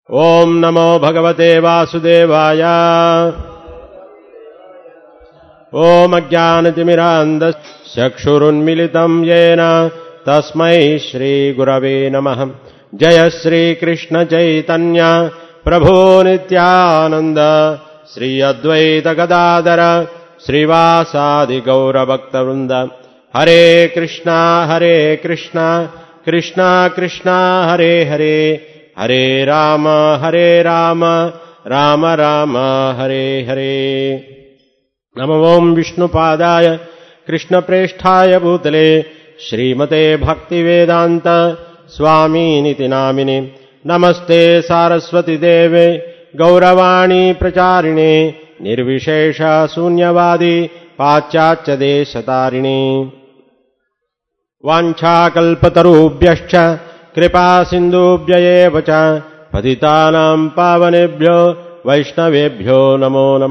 ॐ नमो भगवते वासुदेवाय ॐ येन तस्मै श्रीगुरवे नमः जय श्रीकृष्णचैतन्य प्रभो नित्यानन्द श्री अद्वैतगदाधर श्रीवासादिगौरभक्तवृन्द हरे कृष्णा हरे कृष्णा कृष्णा कृष्णा हरे हरे हरे राम हरे राम राम राम हरे हरे नमो ॐ विष्णुपादाय कृष्णप्रेष्ठाय भूतले श्रीमते भक्तिवेदान्त स्वामीनिति नामिने नमस्ते सारस्वतिदेवे गौरवाणी प्रचारिणे निर्विशेष शून्यवादी पाश्चात्यदेशतारिणे वाञ्छाकल्पतरुभ्यश्च कृपासिन्धुभ्य एव च పతితానాం పావనేభ్యో వైష్ణవేభ్యో నమో నమ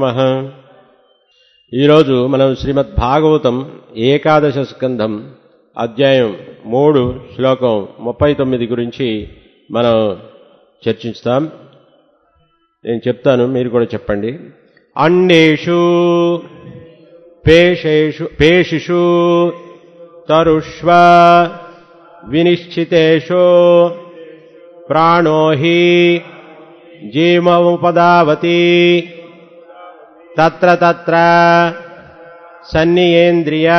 ఈరోజు మనం శ్రీమద్ భాగవతం ఏకాదశ స్కంధం అధ్యాయం మూడు శ్లోకం ముప్పై తొమ్మిది గురించి మనం చర్చిస్తాం నేను చెప్తాను మీరు కూడా చెప్పండి అండేషు పేషేషు పేషిషు తరుష్వ వినిశ్చితేషు ప్రాణో హి జీవముపదావతి తత్ర తత్ర సన్నియేంద్రియ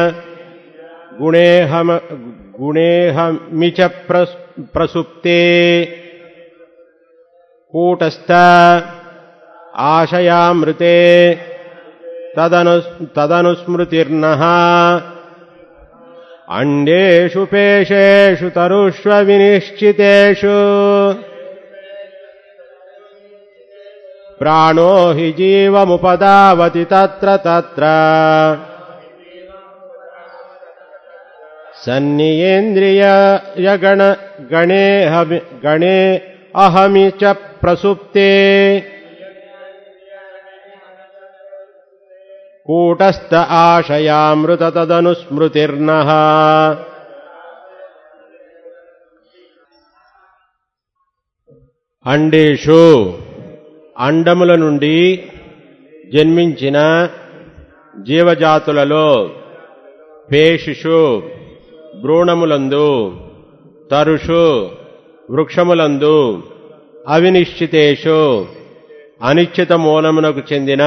గుణేహమ గుణేహమిచ ప్రసుప్తే కూటస్థ ఆశయామృతే తదను తదనుస్మృతిర్న అండేషు పేషేషు తరుష్వ వినిశ్చితేషు ప్రాణో హి జీవముపదావతి తత్ర తత్ర సన్నియేంద్రియగణ గణే గణే అహమి చ ప్రసుప్తే కూటస్థ ఆశయామృత తదనుస్మృతిర్న అండేషు అండముల నుండి జన్మించిన జీవజాతులలో పేషిషు భ్రూణములందు తరుషు వృక్షములందు అవినిశ్చితేషు అనిశ్చిత మూలమునకు చెందిన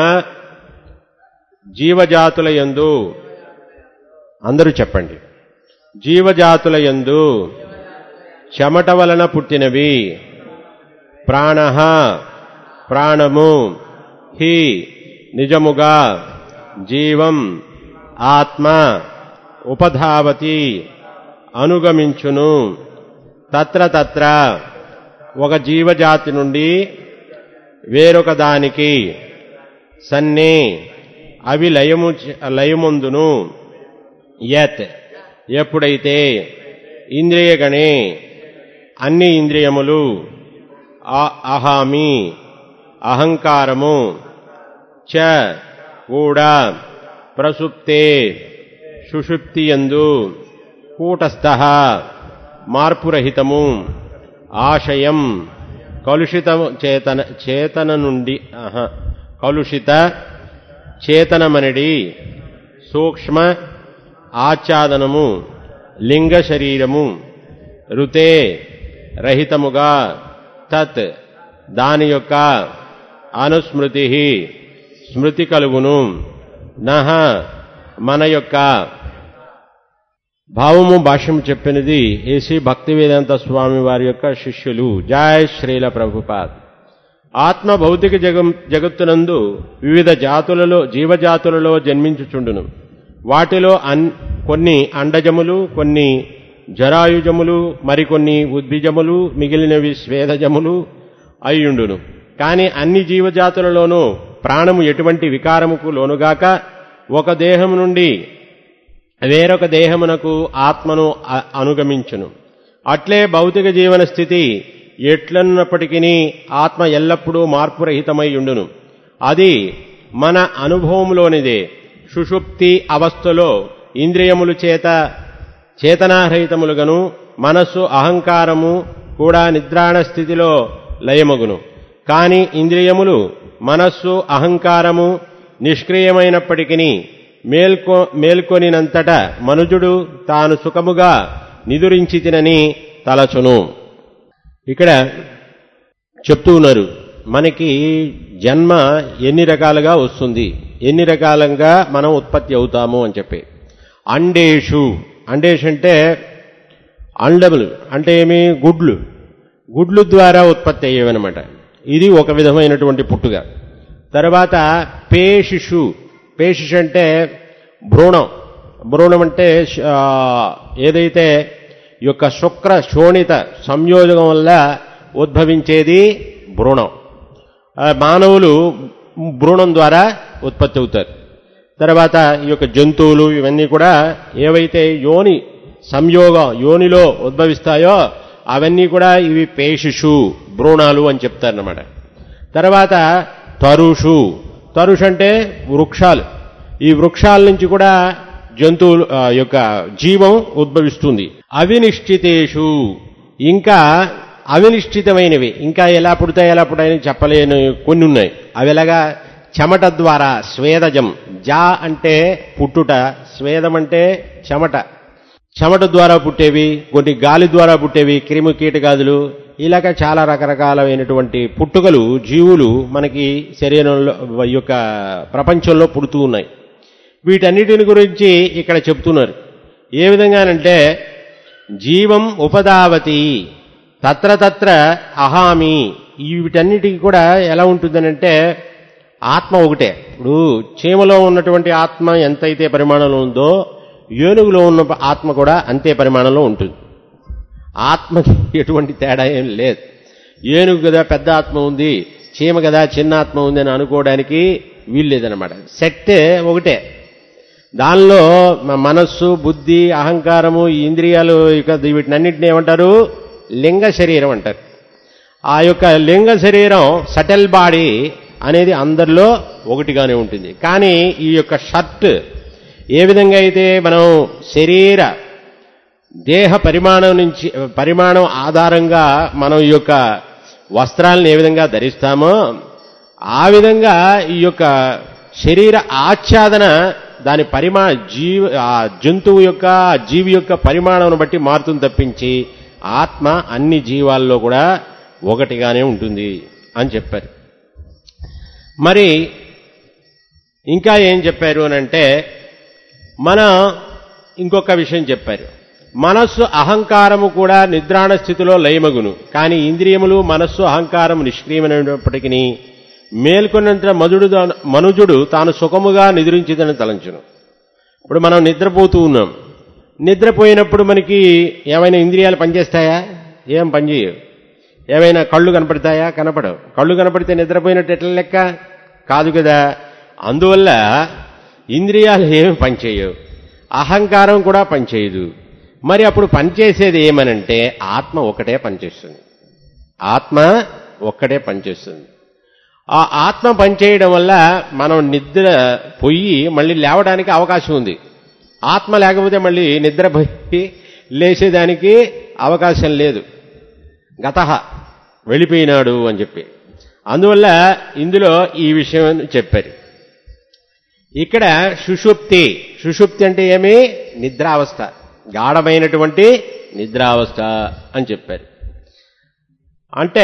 జీవజాతుల యందు అందరూ చెప్పండి జీవజాతుల యందు చెమట వలన పుట్టినవి ప్రాణ ప్రాణము హి నిజముగా జీవం ఆత్మ ఉపధావతి అనుగమించును తత్ర తత్ర ఒక జీవజాతి నుండి వేరొక దానికి సన్నే అవి లయము లయముందును యత్ ఎప్పుడైతే ఇంద్రియగణే అన్ని ఇంద్రియములు అహామి అహంకారము చ కూడా ప్రసుప్తే సుషుప్తియందు కూటస్థ మార్పురహితము ఆశయం కలుషిత చేతన చేతన నుండి కలుషిత చేతనమనడి సూక్ష్మ ఆచ్ఛాదనము లింగ శరీరము రుతే రహితముగా తత్ దాని యొక్క అనుస్మృతి స్మృతి కలుగును నహ మన యొక్క భావము భాష్యం చెప్పినది ఏసీ భక్తి వేదాంత స్వామి వారి యొక్క శిష్యులు జయ శ్రీల ప్రభుపాద్ ఆత్మ భౌతిక జగం జగత్తునందు వివిధ జాతులలో జీవజాతులలో జన్మించుచుండును వాటిలో అన్ కొన్ని అండజములు కొన్ని జరాయుజములు మరికొన్ని ఉద్భిజములు మిగిలినవి స్వేదజములు అయ్యుండును కాని అన్ని జీవజాతులలోనూ ప్రాణము ఎటువంటి వికారముకు లోనుగాక ఒక దేహము నుండి వేరొక దేహమునకు ఆత్మను అనుగమించును అట్లే భౌతిక జీవన స్థితి ఎట్లన్నప్పటికీ ఆత్మ ఎల్లప్పుడూ మార్పురహితమై ఉండును అది మన అనుభవంలోనిదే సుషుప్తి అవస్థలో ఇంద్రియములు చేత చేతనారహితములుగను మనస్సు అహంకారము కూడా నిద్రాణ స్థితిలో లయమగును కాని ఇంద్రియములు మనస్సు అహంకారము నిష్క్రియమైనప్పటికీ మేల్కొ మేల్కొనినంతట మనుజుడు తాను సుఖముగా నిదురించి తినని తలచును ఇక్కడ చెప్తూ ఉన్నారు మనకి జన్మ ఎన్ని రకాలుగా వస్తుంది ఎన్ని రకాలుగా మనం ఉత్పత్తి అవుతాము అని చెప్పి అండేషు అండేషు అంటే అండములు అంటే ఏమి గుడ్లు గుడ్లు ద్వారా ఉత్పత్తి అయ్యేవన్నమాట ఇది ఒక విధమైనటువంటి పుట్టుక తర్వాత పేషిషు పేషిషు అంటే భ్రూణం భ్రూణం అంటే ఆ, ఏదైతే ఈ యొక్క శుక్ర శోణిత సంయోజకం వల్ల ఉద్భవించేది భ్రూణం ఆ, మానవులు భ్రూణం ద్వారా ఉత్పత్తి అవుతారు తర్వాత ఈ యొక్క జంతువులు ఇవన్నీ కూడా ఏవైతే యోని సంయోగం యోనిలో ఉద్భవిస్తాయో అవన్నీ కూడా ఇవి పేషిషు భ్రూణాలు అని చెప్తారన్నమాట తర్వాత తరుషు తరుషు అంటే వృక్షాలు ఈ వృక్షాల నుంచి కూడా జంతువులు ఆ, యొక్క జీవం ఉద్భవిస్తుంది అవినిశ్చితేషు ఇంకా అవినిశ్చితమైనవి ఇంకా ఎలా పుడతాయి ఎలా పుడతాయని చెప్పలేని కొన్ని ఉన్నాయి అవి ఎలాగా చెమట ద్వారా స్వేదజం జా అంటే పుట్టుట స్వేదం అంటే చెమట చెమట ద్వారా పుట్టేవి కొన్ని గాలి ద్వారా పుట్టేవి క్రిమి కీటకాదులు ఇలాగ చాలా రకరకాలైనటువంటి పుట్టుకలు జీవులు మనకి శరీరంలో ఈ యొక్క ప్రపంచంలో పుడుతూ ఉన్నాయి వీటన్నిటిని గురించి ఇక్కడ చెప్తున్నారు ఏ విధంగానంటే జీవం ఉపదావతి తత్ర తత్ర అహామి ఈ వీటన్నిటికి కూడా ఎలా ఉంటుందనంటే ఆత్మ ఒకటే ఇప్పుడు చీమలో ఉన్నటువంటి ఆత్మ ఎంతైతే పరిమాణంలో ఉందో ఏనుగులో ఉన్న ఆత్మ కూడా అంతే పరిమాణంలో ఉంటుంది ఆత్మకి ఎటువంటి తేడా ఏం లేదు ఏనుగు కదా పెద్ద ఆత్మ ఉంది చీమ కదా చిన్న ఆత్మ ఉంది అని అనుకోవడానికి వీల్లేదనమాట శక్తే ఒకటే దానిలో మ- మనస్సు బుద్ధి అహంకారము ఈ ఇంద్రియాలు ఇక వీటినన్నింటినీ ఏమంటారు లింగ శరీరం అంటారు ఆ యొక్క లింగ శరీరం సటల్ బాడీ అనేది అందరిలో ఒకటిగానే ఉంటుంది కానీ ఈ యొక్క షర్ట్ ఏ విధంగా అయితే మనం శరీర దేహ పరిమాణం నుంచి పరిమాణం ఆధారంగా మనం ఈ యొక్క వస్త్రాలను ఏ విధంగా ధరిస్తామో ఆ విధంగా ఈ యొక్క శరీర ఆచ్ఛాదన దాని పరిమా జీవ ఆ జంతువు యొక్క ఆ జీవి యొక్క పరిమాణం బట్టి మారుతుంది తప్పించి ఆత్మ అన్ని జీవాల్లో కూడా ఒకటిగానే ఉంటుంది అని చెప్పారు మరి ఇంకా ఏం చెప్పారు అని అంటే మన ఇంకొక విషయం చెప్పారు మనస్సు అహంకారము కూడా నిద్రాణ స్థితిలో లయమగును కానీ ఇంద్రియములు మనస్సు అహంకారము నిష్క్రియమైనప్పటికీ మేల్కొన్నంత మధుడు మనుజుడు తాను సుఖముగా నిద్రించిందని తలంచును ఇప్పుడు మనం నిద్రపోతూ ఉన్నాం నిద్రపోయినప్పుడు మనకి ఏమైనా ఇంద్రియాలు పనిచేస్తాయా ఏం పనిచేయవు ఏమైనా కళ్ళు కనపడతాయా కనపడవు కళ్ళు కనపడితే నిద్రపోయినట్టు ఎట్లా లెక్క కాదు కదా అందువల్ల ఇంద్రియాలు ఏమి పనిచేయవు అహంకారం కూడా పనిచేయదు మరి అప్పుడు పనిచేసేది ఏమనంటే ఆత్మ ఒకటే పనిచేస్తుంది ఆత్మ ఒక్కటే పనిచేస్తుంది ఆ ఆత్మ పనిచేయడం వల్ల మనం నిద్ర పోయి మళ్ళీ లేవడానికి అవకాశం ఉంది ఆత్మ లేకపోతే మళ్ళీ నిద్ర పోయి లేచేదానికి అవకాశం లేదు గత వెళ్ళిపోయినాడు అని చెప్పి అందువల్ల ఇందులో ఈ విషయం చెప్పారు ఇక్కడ సుషుప్తి సుషుప్తి అంటే ఏమి నిద్రావస్థ గాఢమైనటువంటి నిద్రావస్థ అని చెప్పారు అంటే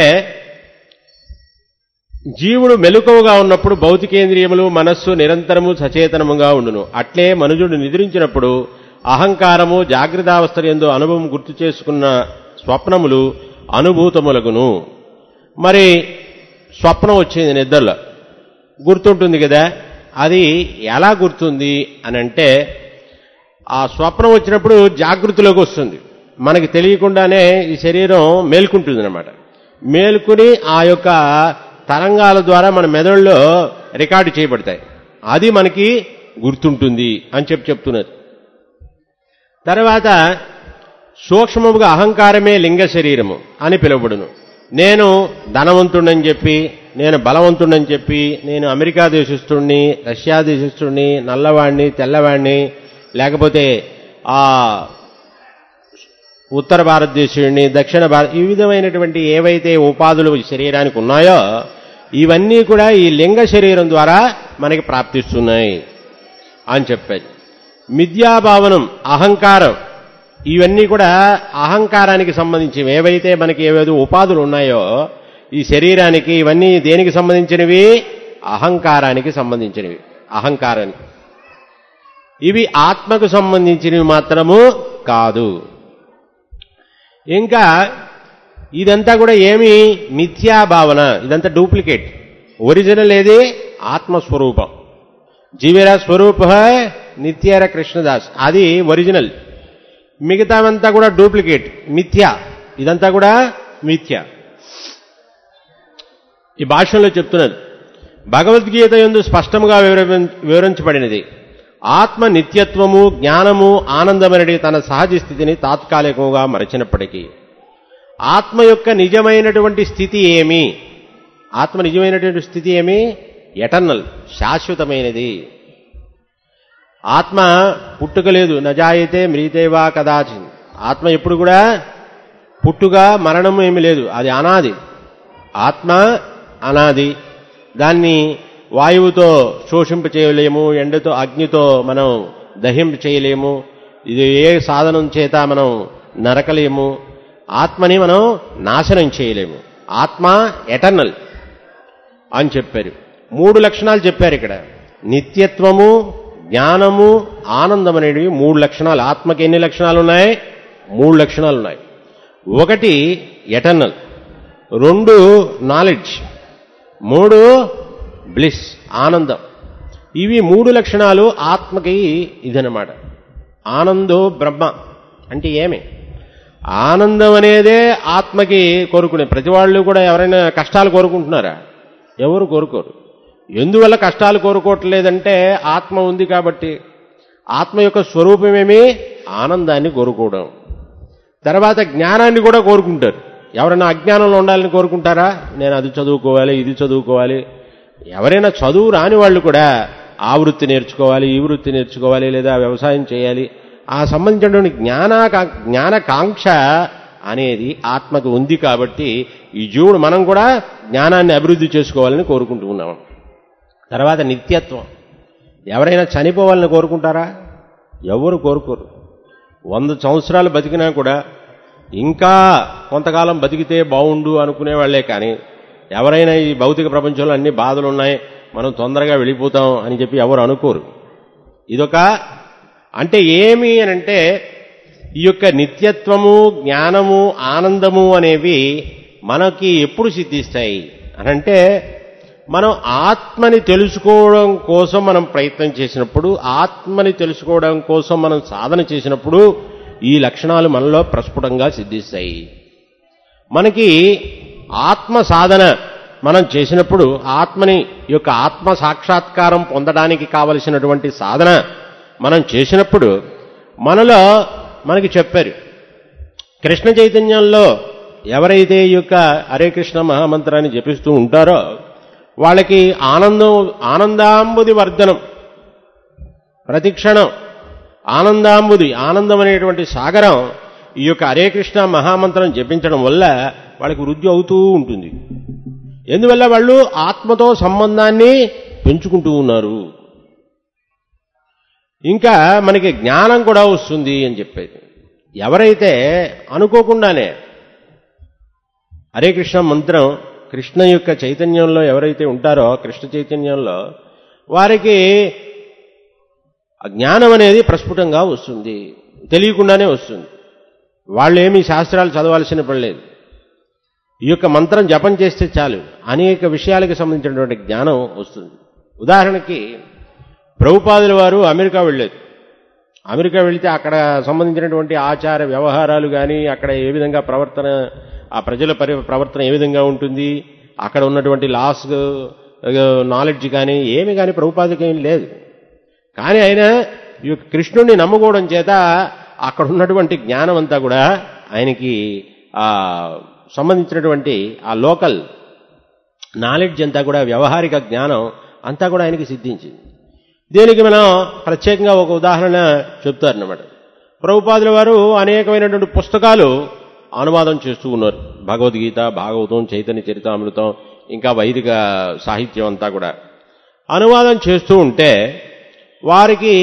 జీవుడు మెలకువగా ఉన్నప్పుడు భౌతికేంద్రియములు మనస్సు నిరంతరము సచేతనముగా ఉండును అట్లే మనుజుడు నిద్రించినప్పుడు అహంకారము జాగ్రత్తావస్థ ఎందు అనుభవం గుర్తు చేసుకున్న స్వప్నములు అనుభూతములగును మరి స్వప్నం వచ్చింది నిద్రలో గుర్తుంటుంది కదా అది ఎలా గుర్తుంది అని అంటే ఆ స్వప్నం వచ్చినప్పుడు జాగృతిలోకి వస్తుంది మనకి తెలియకుండానే ఈ శరీరం మేల్కుంటుంది అనమాట మేల్కుని ఆ యొక్క తరంగాల ద్వారా మన మెదడులో రికార్డు చేయబడతాయి అది మనకి గుర్తుంటుంది అని చెప్పి చెప్తున్నారు తర్వాత సూక్ష్మముగా అహంకారమే లింగ శరీరము అని పిలువబడును నేను ధనవంతుడని చెప్పి నేను బలవంతుడని చెప్పి నేను అమెరికా దేశస్తుడిని రష్యా దేశస్తుడిని నల్లవాడిని తెల్లవాడిని లేకపోతే ఆ ఉత్తర భారతదేశీయుడిని దక్షిణ భారత ఈ విధమైనటువంటి ఏవైతే ఉపాధులు ఈ శరీరానికి ఉన్నాయో ఇవన్నీ కూడా ఈ లింగ శరీరం ద్వారా మనకి ప్రాప్తిస్తున్నాయి అని చెప్పారు మిథ్యాభావనం అహంకారం ఇవన్నీ కూడా అహంకారానికి సంబంధించినవి ఏవైతే మనకి ఏవేదో ఉపాధులు ఉన్నాయో ఈ శరీరానికి ఇవన్నీ దేనికి సంబంధించినవి అహంకారానికి సంబంధించినవి అహంకారానికి ఇవి ఆత్మకు సంబంధించినవి మాత్రము కాదు ఇంకా ఇదంతా కూడా ఏమి మిథ్యా భావన ఇదంతా డూప్లికేట్ ఒరిజినల్ ఏది ఆత్మస్వరూపం జీవేరా స్వరూప నిత్యార కృష్ణదాస్ అది ఒరిజినల్ మిగతావంతా కూడా డూప్లికేట్ మిథ్య ఇదంతా కూడా మిథ్య ఈ భాషలో చెప్తున్నది భగవద్గీత ఎందు స్పష్టంగా వివర- వివరించబడినది ఆత్మ నిత్యత్వము జ్ఞానము ఆనందమనడి తన సహజ స్థితిని తాత్కాలికంగా మరచినప్పటికీ ఆత్మ యొక్క నిజమైనటువంటి స్థితి ఏమి ఆత్మ నిజమైనటువంటి స్థితి ఏమి ఎటర్నల్ శాశ్వతమైనది ఆత్మ పుట్టుక లేదు నజాయితే మ్రీతేవా కదాచి ఆత్మ ఎప్పుడు కూడా పుట్టుక మరణం ఏమి లేదు అది అనాది ఆత్మ అనాది దాన్ని వాయువుతో శోషింప చేయలేము ఎండతో అగ్నితో మనం దహింప చేయలేము ఇది ఏ సాధనం చేత మనం నరకలేము ఆత్మని మనం నాశనం చేయలేము ఆత్మ ఎటర్నల్ అని చెప్పారు మూడు లక్షణాలు చెప్పారు ఇక్కడ నిత్యత్వము జ్ఞానము ఆనందం అనేవి మూడు లక్షణాలు ఆత్మకి ఎన్ని లక్షణాలు ఉన్నాయి మూడు లక్షణాలు ఉన్నాయి ఒకటి ఎటర్నల్ రెండు నాలెడ్జ్ మూడు బ్లిస్ ఆనందం ఇవి మూడు లక్షణాలు ఆత్మకి ఇదనమాట ఆనందో బ్రహ్మ అంటే ఏమి ఆనందం అనేదే ఆత్మకి కోరుకునే ప్రతి వాళ్ళు కూడా ఎవరైనా కష్టాలు కోరుకుంటున్నారా ఎవరు కోరుకోరు ఎందువల్ల కష్టాలు కోరుకోవట్లేదంటే ఆత్మ ఉంది కాబట్టి ఆత్మ యొక్క స్వరూపమేమి ఆనందాన్ని కోరుకోవడం తర్వాత జ్ఞానాన్ని కూడా కోరుకుంటారు ఎవరైనా అజ్ఞానంలో ఉండాలని కోరుకుంటారా నేను అది చదువుకోవాలి ఇది చదువుకోవాలి ఎవరైనా చదువు రాని వాళ్ళు కూడా ఆ వృత్తి నేర్చుకోవాలి ఈ వృత్తి నేర్చుకోవాలి లేదా వ్యవసాయం చేయాలి ఆ సంబంధించినటువంటి జ్ఞానాకా జ్ఞానకాంక్ష అనేది ఆత్మకు ఉంది కాబట్టి ఈ జీవుడు మనం కూడా జ్ఞానాన్ని అభివృద్ధి చేసుకోవాలని కోరుకుంటూ ఉన్నాం తర్వాత నిత్యత్వం ఎవరైనా చనిపోవాలని కోరుకుంటారా ఎవరు కోరుకోరు వంద సంవత్సరాలు బతికినా కూడా ఇంకా కొంతకాలం బతికితే బాగుండు అనుకునే వాళ్ళే కానీ ఎవరైనా ఈ భౌతిక ప్రపంచంలో అన్ని బాధలు ఉన్నాయి మనం తొందరగా వెళ్ళిపోతాం అని చెప్పి ఎవరు అనుకోరు ఇదొక అంటే ఏమి అని అంటే ఈ యొక్క నిత్యత్వము జ్ఞానము ఆనందము అనేవి మనకి ఎప్పుడు సిద్ధిస్తాయి అనంటే మనం ఆత్మని తెలుసుకోవడం కోసం మనం ప్రయత్నం చేసినప్పుడు ఆత్మని తెలుసుకోవడం కోసం మనం సాధన చేసినప్పుడు ఈ లక్షణాలు మనలో ప్రస్ఫుటంగా సిద్ధిస్తాయి మనకి ఆత్మ సాధన మనం చేసినప్పుడు ఆత్మని యొక్క ఆత్మ సాక్షాత్కారం పొందడానికి కావలసినటువంటి సాధన మనం చేసినప్పుడు మనలో మనకి చెప్పారు కృష్ణ చైతన్యంలో ఎవరైతే ఈ యొక్క హరే కృష్ణ మహామంత్రాన్ని జపిస్తూ ఉంటారో వాళ్ళకి ఆనందం ఆనందాంబుది వర్ధనం ప్రతిక్షణం ఆనందాంబుది ఆనందం అనేటువంటి సాగరం ఈ యొక్క హరే కృష్ణ మహామంత్రం జపించడం వల్ల వాళ్ళకి వృద్ధి అవుతూ ఉంటుంది ఎందువల్ల వాళ్ళు ఆత్మతో సంబంధాన్ని పెంచుకుంటూ ఉన్నారు ఇంకా మనకి జ్ఞానం కూడా వస్తుంది అని చెప్పేది ఎవరైతే అనుకోకుండానే హరే కృష్ణ మంత్రం కృష్ణ యొక్క చైతన్యంలో ఎవరైతే ఉంటారో కృష్ణ చైతన్యంలో వారికి ఆ జ్ఞానం అనేది ప్రస్ఫుటంగా వస్తుంది తెలియకుండానే వస్తుంది వాళ్ళు ఏమీ శాస్త్రాలు చదవాల్సిన పడలేదు ఈ యొక్క మంత్రం జపం చేస్తే చాలు అనేక విషయాలకు సంబంధించినటువంటి జ్ఞానం వస్తుంది ఉదాహరణకి ప్రభుపాదుల వారు అమెరికా వెళ్ళేది అమెరికా వెళితే అక్కడ సంబంధించినటువంటి ఆచార వ్యవహారాలు కానీ అక్కడ ఏ విధంగా ప్రవర్తన ఆ ప్రజల పరి ప్రవర్తన ఏ విధంగా ఉంటుంది అక్కడ ఉన్నటువంటి లాస్ నాలెడ్జ్ కానీ ఏమి కానీ ప్రభుపాదకి ఏం లేదు కానీ ఆయన ఈ యొక్క కృష్ణుడిని నమ్ముకోవడం చేత అక్కడ ఉన్నటువంటి జ్ఞానం అంతా కూడా ఆయనకి ఆ సంబంధించినటువంటి ఆ లోకల్ నాలెడ్జ్ అంతా కూడా వ్యవహారిక జ్ఞానం అంతా కూడా ఆయనకి సిద్ధించింది దీనికి మనం ప్రత్యేకంగా ఒక ఉదాహరణ చెప్తారన్నమాట ప్రభుపాదుల వారు అనేకమైనటువంటి పుస్తకాలు అనువాదం చేస్తూ ఉన్నారు భగవద్గీత భాగవతం చైతన్య చరితామృతం ఇంకా వైదిక సాహిత్యం అంతా కూడా అనువాదం చేస్తూ ఉంటే వారికి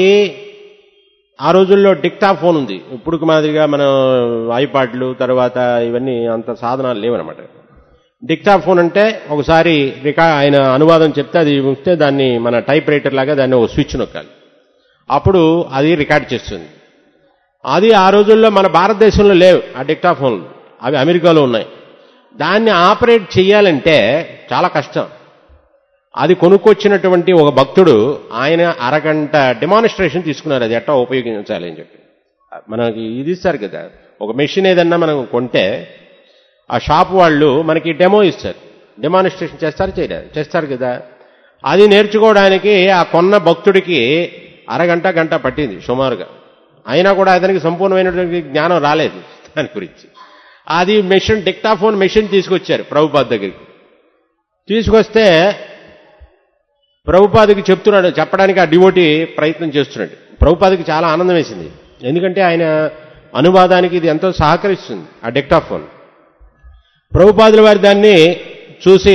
ఆ రోజుల్లో డిక్టాఫోన్ ఉంది ఇప్పుడు మాదిరిగా మన ఐపాడ్లు తర్వాత ఇవన్నీ అంత సాధనాలు లేవన్నమాట డిక్టాఫోన్ అంటే ఒకసారి రికా ఆయన అనువాదం చెప్తే అది ఉంటే దాన్ని మన టైప్ రైటర్ లాగా దాన్ని ఒక స్విచ్ నొక్కాలి అప్పుడు అది రికార్డ్ చేస్తుంది అది ఆ రోజుల్లో మన భారతదేశంలో లేవు ఆ డిక్టాఫోన్లు అవి అమెరికాలో ఉన్నాయి దాన్ని ఆపరేట్ చేయాలంటే చాలా కష్టం అది కొనుక్కొచ్చినటువంటి ఒక భక్తుడు ఆయన అరగంట డెమాన్స్ట్రేషన్ తీసుకున్నారు అది ఎట్టా ఉపయోగించాలి అని చెప్పి మనకి ఇది ఇస్తారు కదా ఒక మెషిన్ ఏదన్నా మనం కొంటే ఆ షాప్ వాళ్ళు మనకి డెమో ఇస్తారు డెమాన్స్ట్రేషన్ చేస్తారు చేయలేదు చేస్తారు కదా అది నేర్చుకోవడానికి ఆ కొన్న భక్తుడికి అరగంట గంట పట్టింది సుమారుగా అయినా కూడా అతనికి సంపూర్ణమైనటువంటి జ్ఞానం రాలేదు దాని గురించి అది మెషిన్ డిక్టాఫోన్ మెషిన్ తీసుకొచ్చారు ప్రభుపాద్ దగ్గరికి తీసుకొస్తే ప్రభుపాదికి చెప్తున్నాడు చెప్పడానికి ఆ డివోటి ప్రయత్నం చేస్తున్నాడు ప్రభుపాదికి చాలా ఆనందం వేసింది ఎందుకంటే ఆయన అనువాదానికి ఇది ఎంతో సహకరిస్తుంది ఆ డెక్టాఫోన్ ప్రభుపాదుల వారి దాన్ని చూసి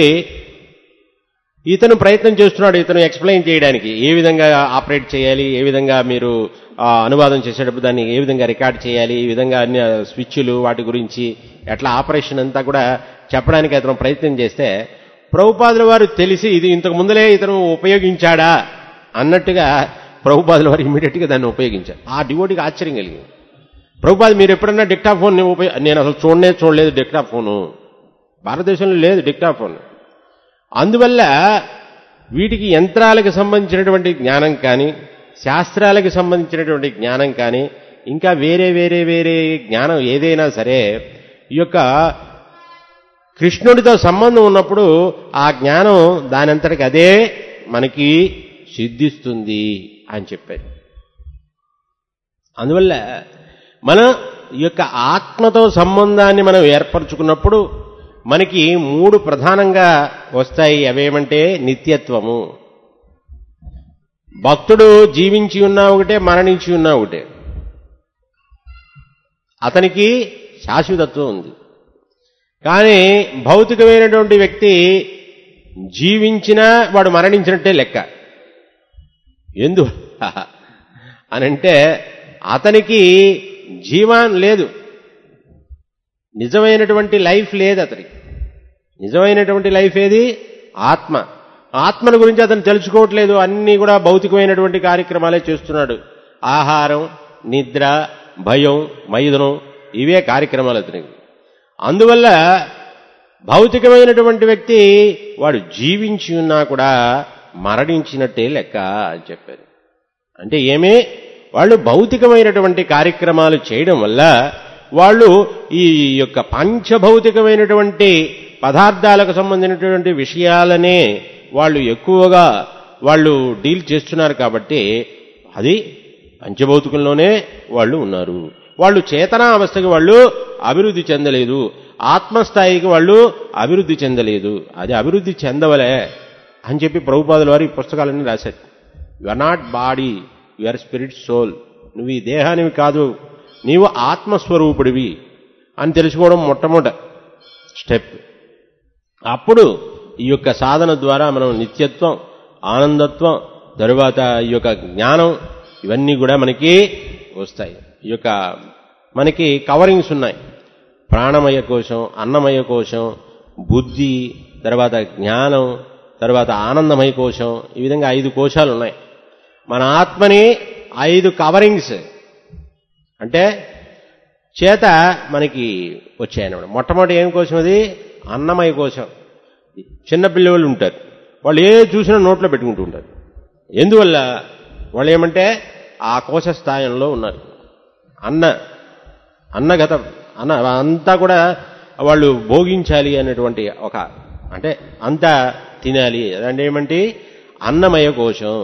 ఇతను ప్రయత్నం చేస్తున్నాడు ఇతను ఎక్స్ప్లెయిన్ చేయడానికి ఏ విధంగా ఆపరేట్ చేయాలి ఏ విధంగా మీరు ఆ, అనువాదం చేసేటప్పుడు దాన్ని ఏ విధంగా రికార్డ్ చేయాలి ఈ విధంగా అన్ని స్విచ్లు వాటి గురించి ఎట్లా ఆపరేషన్ అంతా కూడా చెప్పడానికి అతను ప్రయత్నం చేస్తే ప్రభుపాదుల వారు తెలిసి ఇది ఇంతకు ముందలే ఇతను ఉపయోగించాడా అన్నట్టుగా ప్రభుపాదుల వారు ఇమీడియట్గా దాన్ని ఉపయోగించారు ఆ డివోటికి ఆశ్చర్యం కలిగింది ప్రభుపాద్ మీరు ఎప్పుడన్నా డిక్టాఫోన్ ఉపయోగ నేను అసలు చూడనే చూడలేదు డిక్టాఫోను భారతదేశంలో లేదు డిక్టాఫోన్ అందువల్ల వీటికి యంత్రాలకు సంబంధించినటువంటి జ్ఞానం కానీ శాస్త్రాలకు సంబంధించినటువంటి జ్ఞానం కానీ ఇంకా వేరే వేరే వేరే జ్ఞానం ఏదైనా సరే ఈ యొక్క కృష్ణుడితో సంబంధం ఉన్నప్పుడు ఆ జ్ఞానం దానంతటికి అదే మనకి సిద్ధిస్తుంది అని చెప్పారు అందువల్ల మన ఈ యొక్క ఆత్మతో సంబంధాన్ని మనం ఏర్పరచుకున్నప్పుడు మనకి మూడు ప్రధానంగా వస్తాయి అవేమంటే నిత్యత్వము భక్తుడు జీవించి ఉన్నా ఒకటే మరణించి ఉన్నా ఒకటే అతనికి శాశ్వతత్వం ఉంది కానీ భౌతికమైనటువంటి వ్యక్తి జీవించినా వాడు మరణించినట్టే లెక్క ఎందు అనంటే అతనికి జీవాన్ లేదు నిజమైనటువంటి లైఫ్ లేదు అతనికి నిజమైనటువంటి లైఫ్ ఏది ఆత్మ ఆత్మను గురించి అతను తెలుసుకోవట్లేదు అన్నీ కూడా భౌతికమైనటువంటి కార్యక్రమాలే చేస్తున్నాడు ఆహారం నిద్ర భయం మైదునం ఇవే కార్యక్రమాలు అతనికి అందువల్ల భౌతికమైనటువంటి వ్యక్తి వాడు జీవించి ఉన్నా కూడా మరణించినట్టే లెక్క అని చెప్పారు అంటే ఏమే వాళ్ళు భౌతికమైనటువంటి కార్యక్రమాలు చేయడం వల్ల వాళ్ళు ఈ యొక్క పంచభౌతికమైనటువంటి పదార్థాలకు సంబంధించినటువంటి విషయాలనే వాళ్ళు ఎక్కువగా వాళ్ళు డీల్ చేస్తున్నారు కాబట్టి అది పంచభౌతికంలోనే వాళ్ళు ఉన్నారు వాళ్ళు చేతనా అవస్థకి వాళ్ళు అభివృద్ధి చెందలేదు ఆత్మస్థాయికి వాళ్ళు అభివృద్ధి చెందలేదు అది అభివృద్ధి చెందవలే అని చెప్పి ప్రభుపాదుల వారు ఈ పుస్తకాలన్నీ రాశారు you are not body you are spirit soul నువ్వు ఈ దేహానివి కాదు నీవు ఆత్మస్వరూపుడివి అని తెలుసుకోవడం మొట్టమొదట స్టెప్ అప్పుడు ఈ యొక్క సాధన ద్వారా మనం నిత్యత్వం ఆనందత్వం తరువాత ఈ యొక్క జ్ఞానం ఇవన్నీ కూడా మనకి వస్తాయి ఈ యొక్క మనకి కవరింగ్స్ ఉన్నాయి ప్రాణమయ కోశం అన్నమయ కోశం బుద్ధి తర్వాత జ్ఞానం తర్వాత ఆనందమయ కోశం ఈ విధంగా ఐదు కోశాలు ఉన్నాయి మన ఆత్మని ఐదు కవరింగ్స్ అంటే చేత మనకి వచ్చాయన్నమాట మొట్టమొదటి ఏం కోశం అది అన్నమయ కోశం చిన్న పిల్లవాళ్ళు ఉంటారు వాళ్ళు ఏ చూసినా నోట్లో పెట్టుకుంటూ ఉంటారు ఎందువల్ల వాళ్ళు ఏమంటే ఆ కోశ స్థాయిలో ఉన్నారు అన్న అన్నగతం అన్న అంతా కూడా వాళ్ళు భోగించాలి అనేటువంటి ఒక అంటే అంతా తినాలి అదంటే ఏమంటే అన్నమయ కోశం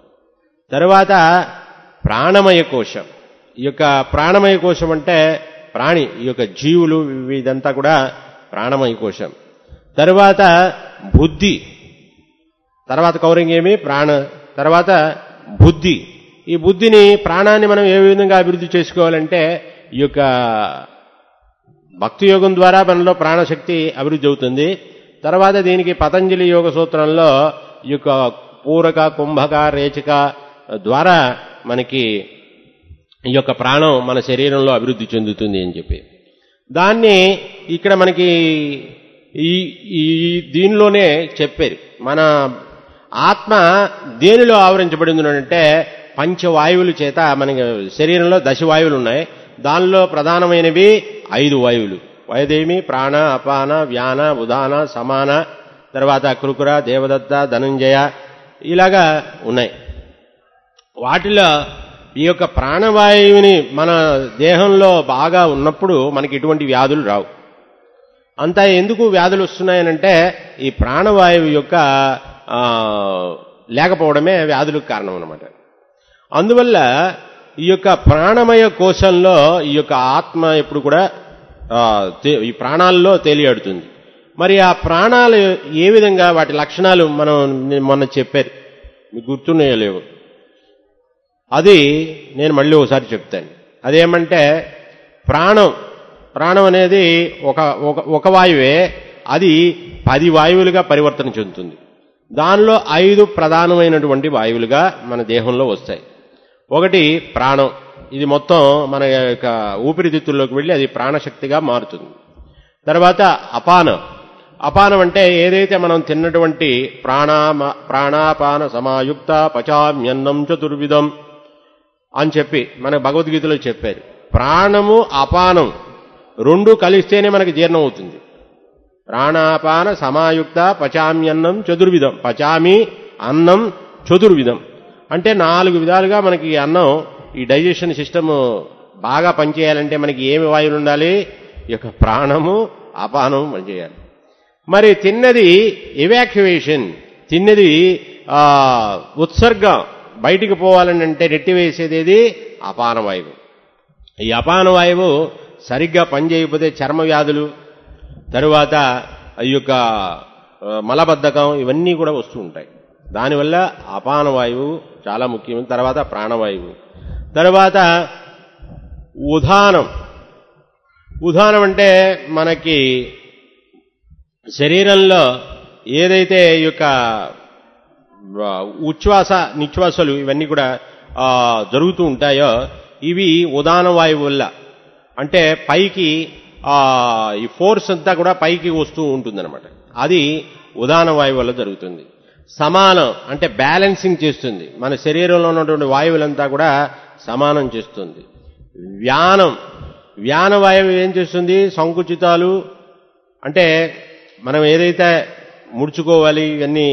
తర్వాత ప్రాణమయ కోశం ఈ యొక్క ప్రాణమయ కోశం అంటే ప్రాణి ఈ యొక్క జీవులు ఇదంతా కూడా ప్రాణమయ కోశం తర్వాత బుద్ధి తర్వాత కౌరింగ్ ఏమి ప్రాణ తర్వాత బుద్ధి ఈ బుద్ధిని ప్రాణాన్ని మనం ఏ విధంగా అభివృద్ధి చేసుకోవాలంటే ఈ యొక్క భక్తి యోగం ద్వారా మనలో ప్రాణశక్తి అభివృద్ధి అవుతుంది తర్వాత దీనికి పతంజలి యోగ సూత్రంలో ఈ యొక్క పూరక కుంభక రేచక ద్వారా మనకి ఈ యొక్క ప్రాణం మన శరీరంలో అభివృద్ధి చెందుతుంది అని చెప్పి దాన్ని ఇక్కడ మనకి ఈ ఈ దీనిలోనే చెప్పారు మన ఆత్మ దేనిలో ఆవరించబడింది అంటే పంచవాయువుల చేత మనకి శరీరంలో దశ వాయువులు ఉన్నాయి దానిలో ప్రధానమైనవి ఐదు వాయువులు వయదేమి ప్రాణ అపాన వ్యాన ఉదాన సమాన తర్వాత కృకుర దేవదత్త ధనంజయ ఇలాగా ఉన్నాయి వాటిలో ఈ యొక్క ప్రాణవాయువుని మన దేహంలో బాగా ఉన్నప్పుడు మనకి ఎటువంటి వ్యాధులు రావు అంతా ఎందుకు వ్యాధులు వస్తున్నాయనంటే ఈ ప్రాణవాయువు యొక్క ఆ, లేకపోవడమే వ్యాధులకు కారణం అన్నమాట అందువల్ల ఈ యొక్క ప్రాణమయ కోశంలో ఈ యొక్క ఆత్మ ఎప్పుడు కూడా ఆ, తే- ఈ ప్రాణాల్లో తేలియాడుతుంది మరి ఆ ప్రాణాలు ఏ విధంగా వాటి లక్షణాలు మనం నేను మొన్న చెప్పారు మీకు గుర్తున్నాయో లేవు అది నేను మళ్ళీ ఒకసారి చెప్తాను అదేమంటే ప్రాణం ప్రాణం అనేది ఒక ఒక ఒక వాయువే అది పది వాయువులుగా పరివర్తన చెందుతుంది దానిలో ఐదు ప్రధానమైనటువంటి వాయువులుగా మన దేహంలో వస్తాయి ఒకటి ప్రాణం ఇది మొత్తం మన యొక్క ఊపిరితిత్తుల్లోకి వెళ్ళి అది ప్రాణశక్తిగా మారుతుంది తర్వాత అపానం అపానం అంటే ఏదైతే మనం తిన్నటువంటి ప్రాణామ ప్రాణాపాన సమాయుక్త పచామ్యన్నం చతుర్విధం అని చెప్పి మన భగవద్గీతలో చెప్పారు ప్రాణము అపానం రెండు కలిస్తేనే మనకి జీర్ణం అవుతుంది ప్రాణాపాన సమాయుక్త పచామ్యన్నం చతుర్విధం పచామి అన్నం చతుర్విధం అంటే నాలుగు విధాలుగా మనకి ఈ అన్నం ఈ డైజెషన్ సిస్టమ్ బాగా పనిచేయాలంటే మనకి ఏమి వాయువులు ఉండాలి ఈ యొక్క ప్రాణము అపానం పనిచేయాలి మరి తిన్నది ఎవాక్యువేషన్ తిన్నది ఆ, ఉత్సర్గం బయటికి పోవాలని అంటే నెట్టివేసేది ఏది అపాన వాయువు ఈ అపాన వాయువు సరిగ్గా పనిచేయకపోతే చర్మ వ్యాధులు తరువాత ఈ యొక్క ఆ, మలబద్ధకం ఇవన్నీ కూడా వస్తూ ఉంటాయి దానివల్ల అపాన వాయువు చాలా ముఖ్యం తర్వాత ప్రాణవాయువు తర్వాత ఉదానం ఉదానం అంటే మనకి శరీరంలో ఏదైతే ఈ యొక్క ఆ, ఉచ్ఛ్వాస నిశ్వాసలు ఇవన్నీ కూడా ఆ, జరుగుతూ ఉంటాయో ఇవి ఉదాన వాయువు వల్ల అంటే పైకి ఆ, ఈ ఫోర్స్ అంతా కూడా పైకి వస్తూ ఉంటుందన్నమాట అది ఉదాన వాయువు వల్ల జరుగుతుంది సమానం అంటే బ్యాలెన్సింగ్ చేస్తుంది మన శరీరంలో ఉన్నటువంటి వాయువులంతా కూడా సమానం చేస్తుంది వ్యానం వ్యాన వాయువు ఏం చేస్తుంది సంకుచితాలు అంటే మనం ఏదైతే ముడుచుకోవాలి ఇవన్నీ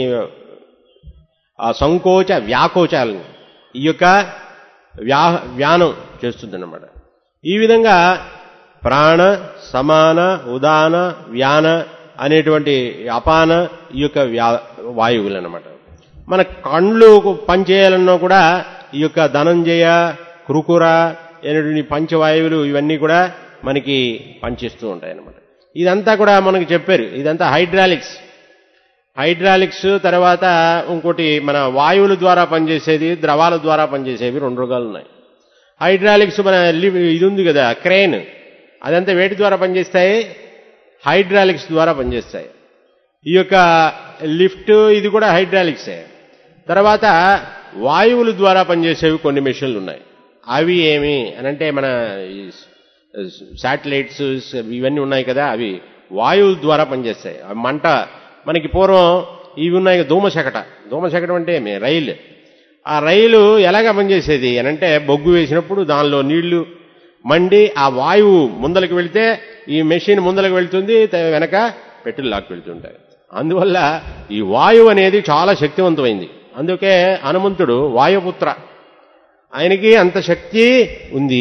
ఆ సంకోచ వ్యాకోచాలను ఈ యొక్క వ్యా వ్యానం చేస్తుందన్నమాట ఈ విధంగా ప్రాణ సమాన ఉదాన వ్యాన అనేటువంటి అపాన ఈ యొక్క వ్యా వాయువులు అనమాట మన కళ్ళు పనిచేయాలన్నా కూడా ఈ యొక్క ధనంజయ కృకుర అనేటువంటి పంచవాయువులు ఇవన్నీ కూడా మనకి పనిచేస్తూ ఉంటాయి అన్నమాట ఇదంతా కూడా మనకి చెప్పారు ఇదంతా హైడ్రాలిక్స్ హైడ్రాలిక్స్ తర్వాత ఇంకోటి మన వాయువుల ద్వారా పనిచేసేది ద్రవాల ద్వారా పనిచేసేవి రెండు రకాలు ఉన్నాయి హైడ్రాలిక్స్ మన లి- ఇది ఉంది కదా క్రెయిన్ అదంతా వేటి ద్వారా పనిచేస్తాయి హైడ్రాలిక్స్ ద్వారా పనిచేస్తాయి ఈ యొక్క లిఫ్ట్ ఇది కూడా హైడ్రాలిక్సే తర్వాత వాయువుల ద్వారా పనిచేసేవి కొన్ని మెషిన్లు ఉన్నాయి అవి ఏమి అనంటే మన ఈ శాటిలైట్స్ ఇవన్నీ ఉన్నాయి కదా అవి వాయువుల ద్వారా పనిచేస్తాయి ఆ మంట మనకి పూర్వం ఇవి ఉన్నాయి కదా, ధూమశకట ధూమశకటం అంటే ఏమి రైలు ఆ రైలు ఎలాగ పనిచేసేది అనంటే బొగ్గు వేసినప్పుడు దానిలో నీళ్లు మండి ఆ వాయువు ముందలకు వెళితే ఈ మెషిన్ ముందలకు వెళ్తుంది త- వెనక పెట్రోల్ లాక్కి వెళ్తుంటాయి అందువల్ల ఈ వాయువు అనేది చాలా శక్తివంతమైంది అందుకే హనుమంతుడు వాయుపుత్ర ఆయనకి అంత శక్తి ఉంది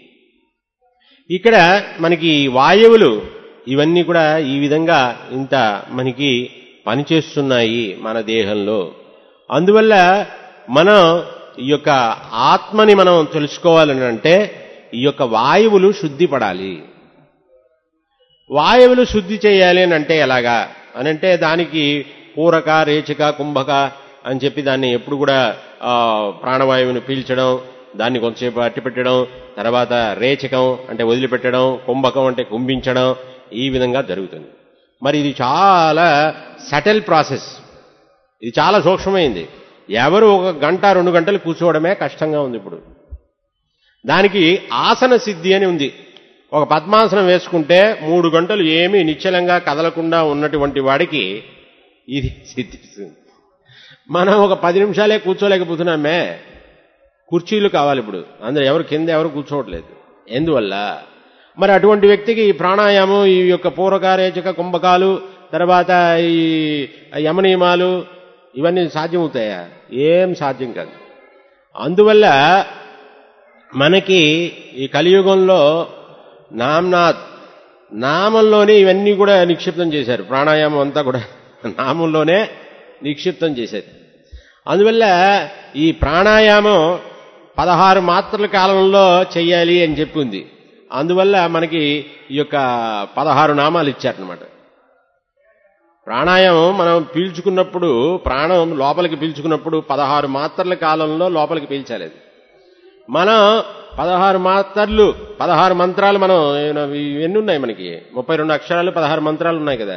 ఇక్కడ మనకి ఈ వాయువులు ఇవన్నీ కూడా ఈ విధంగా ఇంత మనకి పనిచేస్తున్నాయి మన దేహంలో అందువల్ల మనం ఈ యొక్క ఆత్మని మనం తెలుసుకోవాలని అంటే ఈ యొక్క వాయువులు శుద్ధి పడాలి వాయువులు శుద్ధి చేయాలి అని అంటే ఎలాగా అని అంటే దానికి పూరక రేచక కుంభక అని చెప్పి దాన్ని ఎప్పుడు కూడా ఆ, ప్రాణవాయువుని పీల్చడం దాన్ని కొంతసేపు అట్టిపెట్టడం తర్వాత రేచకం అంటే వదిలిపెట్టడం కుంభకం అంటే కుంభించడం ఈ విధంగా జరుగుతుంది మరి ఇది చాలా సటిల్ ప్రాసెస్ ఇది చాలా సూక్ష్మమైంది ఎవరు ఒక గంట రెండు గంటలు కూర్చోవడమే కష్టంగా ఉంది ఇప్పుడు దానికి ఆసన సిద్ధి అని ఉంది ఒక పద్మాసనం వేసుకుంటే మూడు గంటలు ఏమీ నిశ్చలంగా కదలకుండా ఉన్నటువంటి వాడికి ఇది సిద్ధిస్తుంది మనం ఒక పది నిమిషాలే కూర్చోలేకపోతున్నామే కుర్చీలు కావాలి ఇప్పుడు అందరూ ఎవరు కింద ఎవరు కూర్చోవట్లేదు ఎందువల్ల మరి అటువంటి వ్యక్తికి ఈ ప్రాణాయామం ఈ యొక్క పూర్వకారేచక కుంభకాలు తర్వాత ఈ యమనియమాలు ఇవన్నీ సాధ్యమవుతాయా ఏం సాధ్యం కాదు అందువల్ల మనకి ఈ కలియుగంలో నామ్నాథ్ నామంలోనే ఇవన్నీ కూడా నిక్షిప్తం చేశారు ప్రాణాయామం అంతా కూడా నామంలోనే నిక్షిప్తం చేశారు అందువల్ల ఈ ప్రాణాయామం పదహారు మాత్రల కాలంలో చెయ్యాలి అని చెప్పింది అందువల్ల మనకి ఈ యొక్క పదహారు నామాలు ఇచ్చారనమాట ప్రాణాయామం మనం పీల్చుకున్నప్పుడు ప్రాణం లోపలికి పీల్చుకున్నప్పుడు పదహారు మాత్రల కాలంలో లోపలికి పీల్చాలి అది మనం పదహారు మాత్రలు పదహారు మంత్రాలు మనం ఎన్ని ఉన్నాయి మనకి ముప్పై రెండు అక్షరాలు పదహారు మంత్రాలు ఉన్నాయి కదా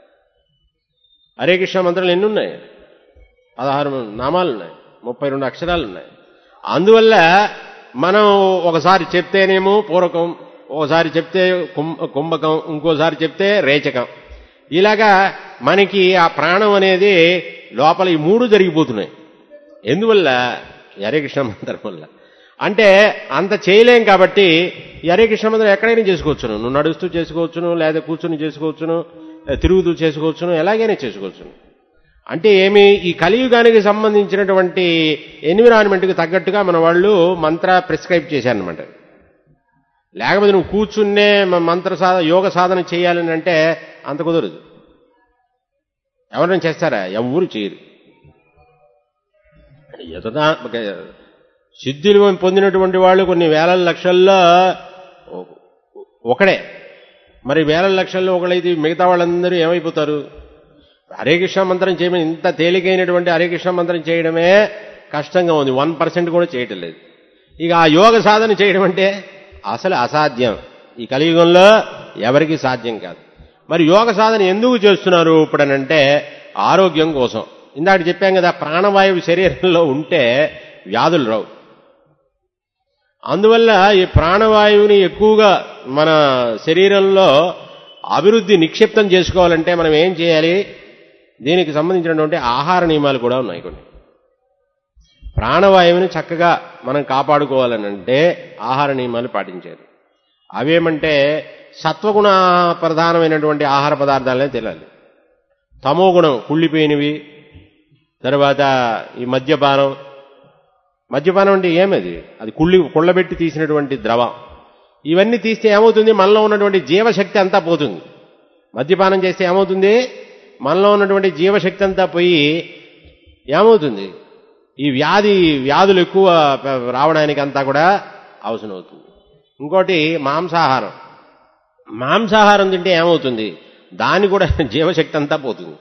హరే కృష్ణ మంత్రాలు ఎన్ని ఉన్నాయి పదహారు నామాలు ఉన్నాయి ముప్పై రెండు అక్షరాలు ఉన్నాయి అందువల్ల మనం ఒకసారి చెప్తేనేమో పూరకం ఒకసారి చెప్తే కుం- కుంభకం ఇంకోసారి చెప్తే రేచకం ఇలాగా మనకి ఆ ప్రాణం అనేది లోపల ఈ మూడు జరిగిపోతున్నాయి ఎందువల్ల ఈ హరే కృష్ణ మంత్రం వల్ల అంటే అంత చేయలేం కాబట్టి ఈ హరే కృష్ణ మంత్రం ఎక్కడైనా చేసుకోవచ్చును నువ్వు నడుస్తూ చేసుకోవచ్చును లేదా కూర్చుని చేసుకోవచ్చును లేదా తిరుగుతూ చేసుకోవచ్చును ఎలాగైనా చేసుకోవచ్చును అంటే ఏమి ఈ కలియుగానికి సంబంధించినటువంటి ఎన్విరాన్మెంట్కి తగ్గట్టుగా మన వాళ్ళు మంత్ర ప్రిస్క్రైబ్ చేశారనమాట లేకపోతే నువ్వు కూర్చున్నే మ- మంత్ర సాధ యోగ సాధన చేయాలని అంటే అంత కుదరదు ఎవరైనా చేస్తారా ఎవరు చేయరు ఎతదా ఒక సిద్ధులు పొందినటువంటి వాళ్ళు కొన్ని వేల లక్షల్లో ఒ- ఒకడే మరి వేల లక్షల్లో ఒకడైతే మిగతా వాళ్ళందరూ ఏమైపోతారు హరే కృష్ణ మంత్రం చేయమని ఇంత తేలికైనటువంటి హరే కృష్ణ మంత్రం చేయడమే కష్టంగా ఉంది వన్ పర్సెంట్ కూడా చేయటం లేదు ఇక ఆ యోగ సాధన చేయడం అంటే అసలు అసాధ్యం ఈ కలియుగంలో ఎవరికీ సాధ్యం కాదు మరి యోగ సాధన ఎందుకు చేస్తున్నారు ఇప్పుడనంటే ఆరోగ్యం కోసం ఇందాక చెప్పాం కదా ప్రాణవాయువు శరీరంలో ఉంటే వ్యాధులు రావు అందువల్ల ఈ ప్రాణవాయువుని ఎక్కువగా మన శరీరంలో అభివృద్ధి నిక్షిప్తం చేసుకోవాలంటే మనం ఏం చేయాలి దీనికి సంబంధించినటువంటి ఆహార నియమాలు కూడా ఉన్నాయి కొన్ని ప్రాణవాయువుని చక్కగా మనం కాపాడుకోవాలనంటే ఆహార నియమాలు పాటించాలి అవేమంటే సత్వగుణ ప్రధానమైనటువంటి ఆహార పదార్థాలనే తెలియాలి తమో గుణం కుళ్ళిపోయినవి తర్వాత ఈ మద్యపానం మద్యపానం అంటే ఏమది అది కుళ్ళి కుళ్ళబెట్టి తీసినటువంటి ద్రవం ఇవన్నీ తీస్తే ఏమవుతుంది మనలో ఉన్నటువంటి జీవశక్తి అంతా పోతుంది మద్యపానం చేస్తే ఏమవుతుంది మనలో ఉన్నటువంటి జీవశక్తి అంతా పోయి ఏమవుతుంది ఈ వ్యాధి వ్యాధులు ఎక్కువ ప- రావడానికి అంతా కూడా అవసరం అవుతుంది ఇంకోటి మాంసాహారం మాంసాహారం తింటే ఏమవుతుంది దాని కూడా జీవశక్తి అంతా పోతుంది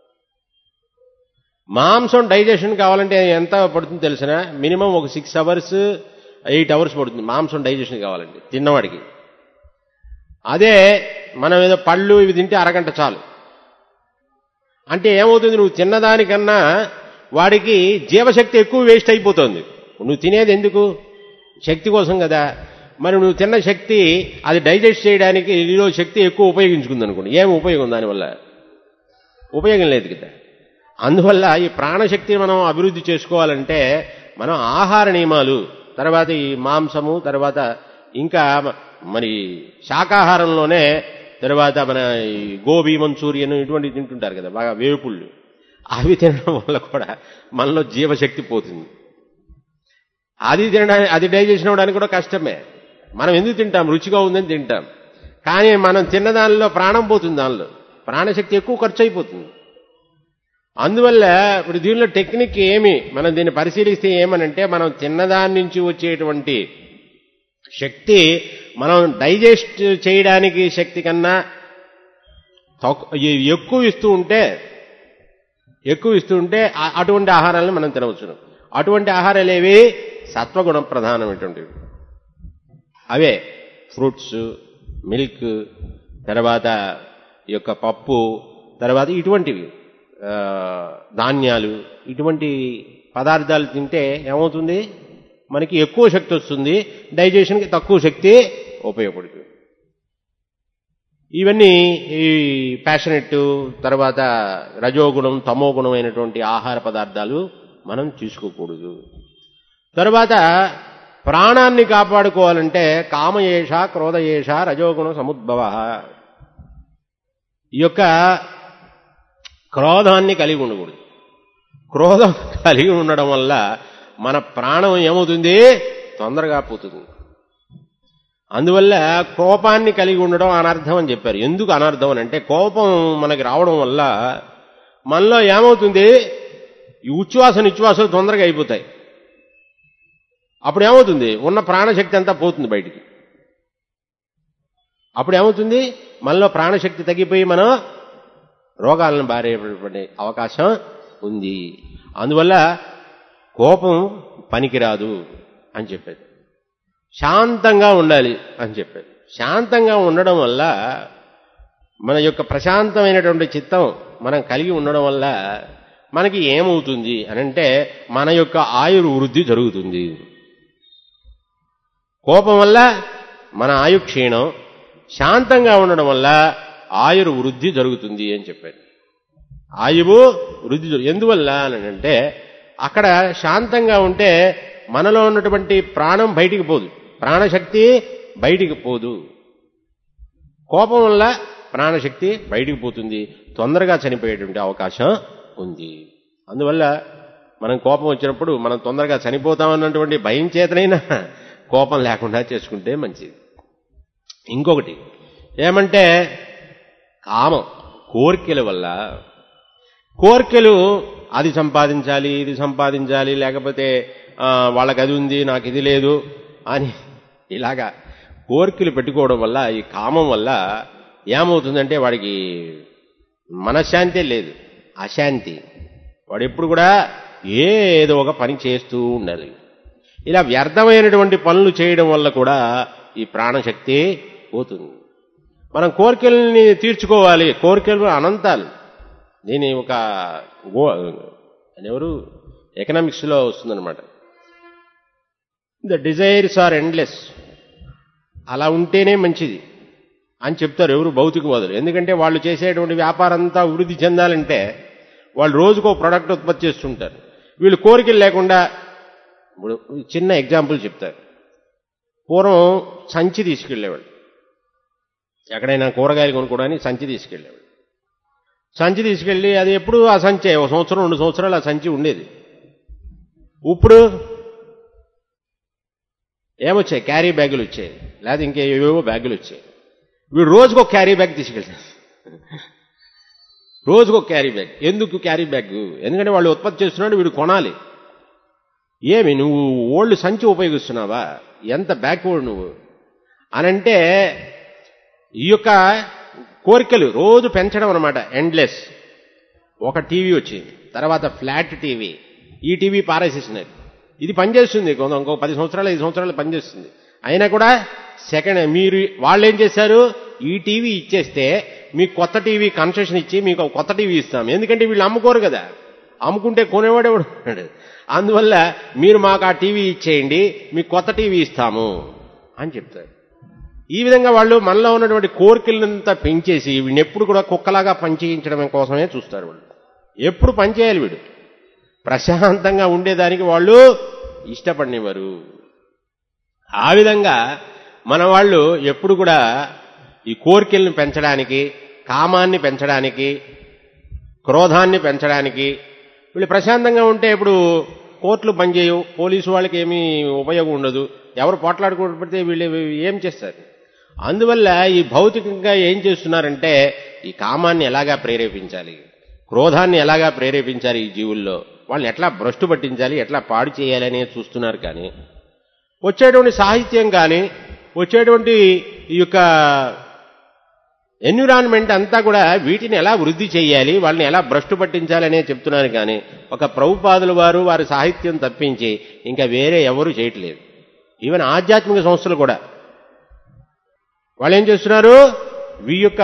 మాంసం డైజెషన్ కావాలంటే ఎంత పడుతుంది తెలిసిన మినిమం ఒక సిక్స్ అవర్స్ ఎయిట్ అవర్స్ పడుతుంది మాంసం డైజెషన్ కావాలంటే తిన్నవాడికి అదే మనం ఏదో పళ్ళు ఇవి తింటే అరగంట చాలు అంటే ఏమవుతుంది నువ్వు తిన్నదానికన్నా వాడికి జీవశక్తి ఎక్కువ వేస్ట్ అయిపోతుంది నువ్వు తినేది ఎందుకు శక్తి కోసం కదా మరి నువ్వు తిన్న శక్తి అది డైజెస్ట్ చేయడానికి నీలో శక్తి ఎక్కువ ఉపయోగించుకుంది అనుకోండి ఏం ఉపయోగం దానివల్ల ఉపయోగం లేదు కదా అందువల్ల ఈ ప్రాణశక్తిని మనం అభివృద్ధి చేసుకోవాలంటే మనం ఆహార నియమాలు తర్వాత ఈ మాంసము తర్వాత ఇంకా మరి శాకాహారంలోనే తర్వాత మన ఈ గోబీ మంచూరియన్ ఇటువంటివి తింటుంటారు కదా బాగా వేపుళ్ళు అవి తినడం వల్ల కూడా మనలో జీవశక్తి పోతుంది అది తినడానికి అది డైజెషన్ అవ్వడానికి కూడా కష్టమే మనం ఎందుకు తింటాం రుచిగా ఉందని తింటాం కానీ మనం తిన్న దానిలో ప్రాణం పోతుంది దానిలో ప్రాణశక్తి ఎక్కువ ఖర్చు అయిపోతుంది అందువల్ల ఇప్పుడు దీనిలో టెక్నిక్ ఏమి మనం దీన్ని పరిశీలిస్తే ఏమనంటే మనం తిన్నదాని నుంచి వచ్చేటువంటి శక్తి మనం డైజెస్ట్ చేయడానికి శక్తి కన్నా తక్కు- ఎ- ఎక్కువ ఇస్తూ ఉంటే ఎక్కువ ఇస్తూ ఉంటే ఆ- అటువంటి ఆహారాలను మనం తినవచ్చు అటువంటి ఆహారాలు ఏవి సత్వగుణ ప్రధానమైనటువంటివి అవే ఫ్రూట్స్ మిల్క్ తర్వాత ఈ యొక్క పప్పు తర్వాత ఇటువంటివి ఆ, ధాన్యాలు ఇటువంటి పదార్థాలు తింటే ఏమవుతుంది మనకి ఎక్కువ శక్తి వస్తుంది డైజెషన్కి తక్కువ శక్తి ఉపయోగపడుతుంది ఇవన్నీ ఈ ప్యాషనెట్ తర్వాత రజోగుణం తమోగుణం అయినటువంటి ఆహార పదార్థాలు మనం తీసుకోకూడదు తర్వాత ప్రాణాన్ని కాపాడుకోవాలంటే కామయేష క్రోధయేష రజోగుణ సముద్భవ ఈ యొక్క క్రోధాన్ని కలిగి ఉండకూడదు క్రోధం కలిగి ఉండడం వల్ల మన ప్రాణం ఏమవుతుంది తొందరగా పోతుంది అందువల్ల కోపాన్ని కలిగి ఉండడం అనర్థం అని చెప్పారు ఎందుకు అనర్థం అని అంటే కోపం మనకి రావడం వల్ల మనలో ఏమవుతుంది ఈ ఉచ్ఛ్వాస నిశ్వాసాలు తొందరగా అయిపోతాయి అప్పుడు ఏమవుతుంది ఉన్న ప్రాణశక్తి అంతా పోతుంది బయటికి అప్పుడు ఏమవుతుంది మనలో ప్రాణశక్తి తగ్గిపోయి మనం రోగాలను బారేపడే అవకాశం ఉంది అందువల్ల కోపం పనికిరాదు అని చెప్పారు శాంతంగా ఉండాలి అని చెప్పారు శాంతంగా ఉండడం వల్ల మన యొక్క ప్రశాంతమైనటువంటి చిత్తం మనం కలిగి ఉండడం వల్ల మనకి ఏమవుతుంది అని అంటే మన యొక్క ఆయుర్ వృద్ధి జరుగుతుంది కోపం వల్ల మన ఆయు క్షీణం శాంతంగా ఉండడం వల్ల ఆయుర్ వృద్ధి జరుగుతుంది అని చెప్పారు ఆయువు వృద్ధి జరుగు- ఎందువల్ల అని అంటే అక్కడ శాంతంగా ఉంటే మనలో ఉన్నటువంటి ప్రాణం బయటికి పోదు ప్రాణశక్తి బయటికి పోదు కోపం వల్ల ప్రాణశక్తి బయటికి పోతుంది తొందరగా చనిపోయేటువంటి అవకాశం ఉంది అందువల్ల మనం కోపం వచ్చినప్పుడు మనం తొందరగా చనిపోతామన్నటువంటి భయం చేతనైనా కోపం లేకుండా చేసుకుంటే మంచిది ఇంకొకటి ఏమంటే కామం కోరికల వల్ల కోరికలు అది సంపాదించాలి ఇది సంపాదించాలి లేకపోతే ఆ, వాళ్ళకి అది ఉంది నాకు ఇది లేదు అని ఇలాగా కోరికలు పెట్టుకోవడం వల్ల ఈ కామం వల్ల ఏమవుతుందంటే వాడికి మనశ్శాంతే లేదు అశాంతి వాడు ఎప్పుడు కూడా ఏదో ఒక పని చేస్తూ ఉండాలి ఇలా వ్యర్థమైనటువంటి పనులు చేయడం వల్ల కూడా ఈ ప్రాణశక్తి పోతుంది మనం కోరికల్ని తీర్చుకోవాలి కోరికలు అనంతాలు దీని ఒక గో ఎవరు ఎకనామిక్స్లో వస్తుందన్నమాట ద డిజైర్స్ ఆర్ ఎండ్లెస్ అలా ఉంటేనే మంచిది అని చెప్తారు ఎవరు భౌతికవాదులు ఎందుకంటే వాళ్ళు చేసేటువంటి వ్యాపారం అంతా వృద్ధి చెందాలంటే వాళ్ళు రోజుకో ప్రోడక్ట్ ఉత్పత్తి చేస్తుంటారు వీళ్ళు కోరికలు లేకుండా ఇప్పుడు చిన్న ఎగ్జాంపుల్ చెప్తారు పూర్వం సంచి తీసుకెళ్లేవాళ్ళు ఎక్కడైనా కూరగాయలు కొనుక్కోవడానికి సంచి తీసుకెళ్లేవాళ్ళు సంచి తీసుకెళ్ళి అది ఎప్పుడు ఆ సంచి ఒక సంవత్సరం రెండు సంవత్సరాలు ఆ సంచి ఉండేది ఇప్పుడు ఏమొచ్చాయి క్యారీ బ్యాగులు వచ్చాయి లేదా ఇంకేవేవో బ్యాగులు వచ్చాయి వీడు రోజుకు ఒక క్యారీ బ్యాగ్ తీసుకెళ్తారు రోజుకు ఒక క్యారీ బ్యాగ్ ఎందుకు క్యారీ బ్యాగ్ ఎందుకంటే వాళ్ళు ఉత్పత్తి చేస్తున్నాడు వీడు కొనాలి ఏమి నువ్వు ఓల్డ్ సంచి ఉపయోగిస్తున్నావా ఎంత బ్యాక్వర్డ్ నువ్వు అనంటే ఈ యొక్క కోరికలు రోజు పెంచడం అనమాట ఎండ్లెస్ ఒక టీవీ వచ్చింది తర్వాత ఫ్లాట్ టీవీ ఈ టీవీ పారేసేసినారు ఇది పనిచేస్తుంది కొంత ఇంకో పది సంవత్సరాలు ఐదు సంవత్సరాలు పనిచేస్తుంది అయినా కూడా సెకండ్ మీరు వాళ్ళు ఏం చేశారు ఈ టీవీ ఇచ్చేస్తే మీకు కొత్త టీవీ కన్సెషన్ ఇచ్చి మీకు ఒక కొత్త టీవీ ఇస్తాం ఎందుకంటే వీళ్ళు అమ్ముకోరు కదా అమ్ముకుంటే కొనేవాడే ఉన్నాడు అందువల్ల మీరు మాకు ఆ టీవీ ఇచ్చేయండి మీకు కొత్త టీవీ ఇస్తాము అని చెప్తారు ఈ విధంగా వాళ్ళు మనలో ఉన్నటువంటి కోరికలంతా పెంచేసి వీడిని ఎప్పుడు కూడా కుక్కలాగా పనిచేయించడం కోసమే చూస్తారు వాళ్ళు ఎప్పుడు పనిచేయాలి వీడు ప్రశాంతంగా ఉండేదానికి వాళ్ళు ఇష్టపడినవారు ఆ విధంగా మన వాళ్ళు ఎప్పుడు కూడా ఈ కోరికలను పెంచడానికి కామాన్ని పెంచడానికి క్రోధాన్ని పెంచడానికి వీళ్ళు ప్రశాంతంగా ఉంటే ఇప్పుడు కోర్టులు పనిచేయవు పోలీసు వాళ్ళకి ఏమీ ఉపయోగం ఉండదు ఎవరు పోట్లాడుకోకపోతే వీళ్ళు ఏం చేస్తారు అందువల్ల ఈ భౌతికంగా ఏం చేస్తున్నారంటే ఈ కామాన్ని ఎలాగా ప్రేరేపించాలి క్రోధాన్ని ఎలాగా ప్రేరేపించాలి ఈ జీవుల్లో వాళ్ళని ఎట్లా భ్రష్టు పట్టించాలి ఎట్లా పాడు చేయాలి అనేది చూస్తున్నారు కానీ వచ్చేటువంటి సాహిత్యం కానీ వచ్చేటువంటి ఈ యొక్క ఎన్విరాన్మెంట్ అంతా కూడా వీటిని ఎలా వృద్ధి చేయాలి వాళ్ళని ఎలా భ్రష్టు పట్టించాలనే చెప్తున్నారు కానీ ఒక ప్రభుపాదుల వారు వారి సాహిత్యం తప్పించి ఇంకా వేరే ఎవరు చేయట్లేదు ఈవెన్ ఆధ్యాత్మిక సంస్థలు కూడా వాళ్ళు ఏం చేస్తున్నారు వీ యొక్క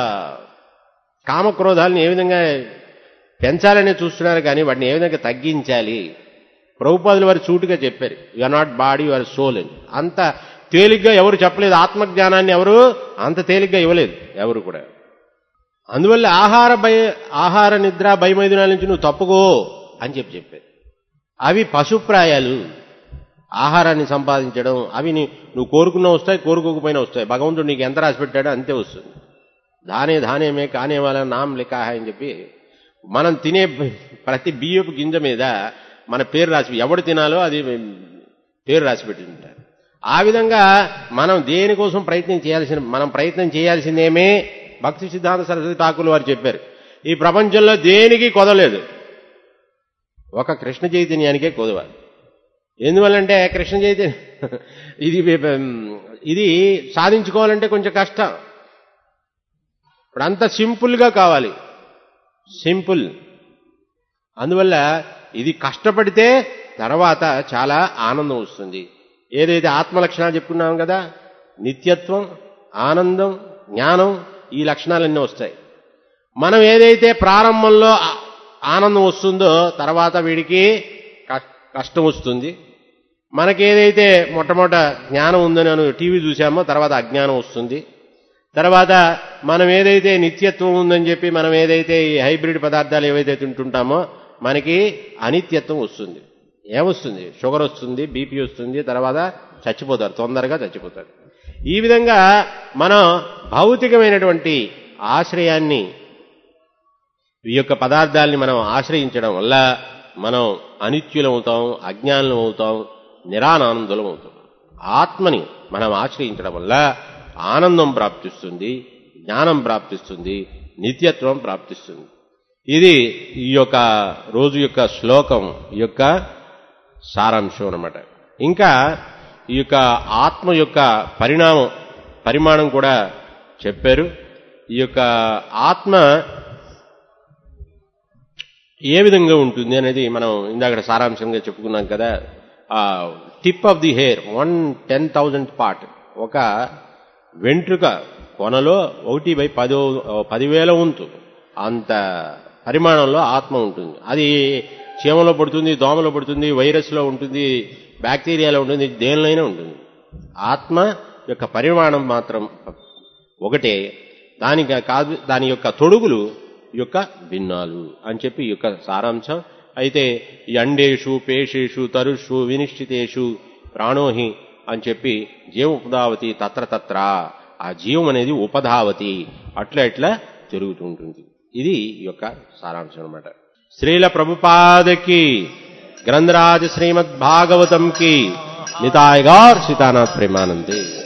కామక్రోధాలను ఏ విధంగా పెంచాలనే చూస్తున్నారు కానీ వాటిని ఏ విధంగా తగ్గించాలి ప్రభుపాదులు వారు చూటుగా చెప్పారు you are not body your soul అని అంత తేలిగ్గా ఎవరు చెప్పలేదు ఆత్మజ్ఞానాన్ని ఎవరు అంత తేలిగ్గా ఇవ్వలేదు ఎవరు కూడా అందువల్ల ఆహార భయ ఆహార నిద్ర భయమైదునాల నుంచి నువ్వు తప్పుకో అని చెప్పి చెప్పారు అవి పశుప్రాయాలు ఆహారాన్ని సంపాదించడం అవి నీ నువ్వు కోరుకున్న వస్తాయి కోరుకోకపోయినా వస్తాయి భగవంతుడు నీకు ఎంత రాసి పెట్టాడో అంతే వస్తుంది దానే దానేమే కానే వాళ్ళ నాం లెక్క అని చెప్పి మనం తినే ప్రతి బియ్యపు గింజ మీద మన పేరు రాసి ఎవడు తినాలో అది పేరు రాసి పెట్టి ఉంటారు ఆ విధంగా మనం దేనికోసం ప్రయత్నం చేయాల్సిన మనం ప్రయత్నం చేయాల్సిందేమే భక్తి సిద్ధాంత సరస్వతి ఠాకూర్ వారు చెప్పారు ఈ ప్రపంచంలో దేనికి కొదలేదు ఒక కృష్ణ చైతన్యానికే కొదవ ఎందువల్లంటే కృష్ణ చైతన్య ఇది ఇది సాధించుకోవాలంటే కొంచెం కష్టం ఇప్పుడు అంత సింపుల్గా కావాలి సింపుల్ అందువల్ల ఇది కష్టపడితే తర్వాత చాలా ఆనందం వస్తుంది ఏదైతే ఆత్మ లక్షణాలు చెప్పుకున్నాం కదా నిత్యత్వం ఆనందం జ్ఞానం ఈ లక్షణాలన్నీ వస్తాయి మనం ఏదైతే ప్రారంభంలో ఆ- ఆనందం వస్తుందో తర్వాత వీడికి కష్- కష్టం వస్తుంది మనకేదైతే మొట్టమొదట జ్ఞానం ఉందని మనం టీవీ చూసామో తర్వాత అజ్ఞానం వస్తుంది తర్వాత మనం ఏదైతే నిత్యత్వం ఉందని చెప్పి మనం ఏదైతే ఈ హైబ్రిడ్ పదార్థాలు ఏవైతే తింటుంటామో మనకి అనిత్యత్వం వస్తుంది ఏమొస్తుంది షుగర్ వస్తుంది బీపీ వస్తుంది తర్వాత చచ్చిపోతారు తొందరగా చచ్చిపోతారు ఈ విధంగా మనం భౌతికమైనటువంటి ఆశ్రయాన్ని ఈ యొక్క పదార్థాలని మనం ఆశ్రయించడం వల్ల మనం అనిత్యులం అవుతాం అజ్ఞానులం అవుతాం నిరానందులం అవుతాం ఆత్మని మనం ఆశ్రయించడం వల్ల ఆనందం ప్రాప్తిస్తుంది జ్ఞానం ప్రాప్తిస్తుంది నిత్యత్వం ప్రాప్తిస్తుంది ఇది ఈ యొక్క రోజు యొక్క శ్లోకం ఈ యొక్క సారాంశం అన్నమాట ఇంకా ఈ యొక్క ఆత్మ యొక్క పరిణామం పరిమాణం కూడా చెప్పారు ఈ యొక్క ఆత్మ ఏ విధంగా ఉంటుంది అనేది మనం ఇందాక సారాంశంగా చెప్పుకున్నాం కదా ఆ tip of the hair one ten thousand part ఒక వెంట్రుక కొనలో ఒకటి బై పదో పదివేల వంతు అంత పరిమాణంలో ఆత్మ ఉంటుంది అది చీమలో పడుతుంది దోమలో పడుతుంది వైరస్లో ఉంటుంది బ్యాక్టీరియాలో ఉంటుంది దేనిలోనే ఉంటుంది ఆత్మ యొక్క పరిమాణం మాత్రం ఒకటే దానికి కాదు దాని యొక్క తొడుగులు ఈ యొక్క భిన్నాలు అని చెప్పి ఈ యొక్క సారాంశం అయితే ఈ అండేషు పేషేషు తరుషు వినిశ్చితేషు ప్రాణోహి అని చెప్పి జీవ ఉపధావతి తత్ర తత్ర ఆ జీవం అనేది ఉపధావతి అట్లా ఇట్లా జరుగుతుంటుంది ఇది ఈ యొక్క సారాంశం అనమాట శ్రీల ప్రభుపాదకి గ్రంథరాజ శ్రీమద్ భాగవతం కి నితాయగార్ సీతానాథ్ ప్రేమానందే